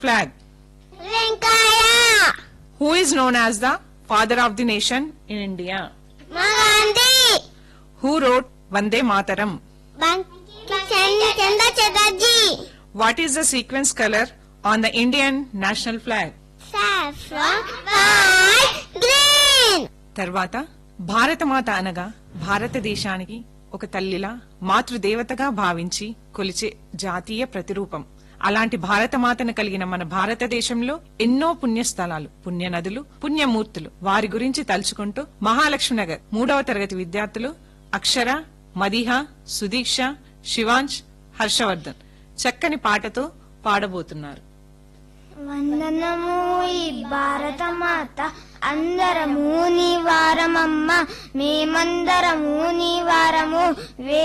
flag. Venkaiah Who is known as the father of the nation in India? మా Gandhi Who wrote Vande Mataram? Chandra Chatterjee What is the sequence color on the Indian national flag? Saffron white green తర్వాత భారతమాత అనగా భారతదేశానికి ఒక తల్లిలా మాతృదేవతగా భావించి కొలిచే జాతీయ ప్రతిరూపం అలాంటి భారతమాతను కలిగిన మన భారతదేశంలో ఎన్నో పుణ్యస్థలాలు పుణ్య నదులు పుణ్యమూర్తులు వారి గురించి తలుచుకుంటూ మహాలక్ష్మి నగర్ మూడవ తరగతి విద్యార్థులు అక్షర మదిహ సుదీక్ష శివాంశ్ హర్షవర్ధన్ చక్కని పాటతో పాడబోతున్నారు వందనము ఈ భారత మాత అందరము నీ వారమమ్మ మేమందరము నీ వారము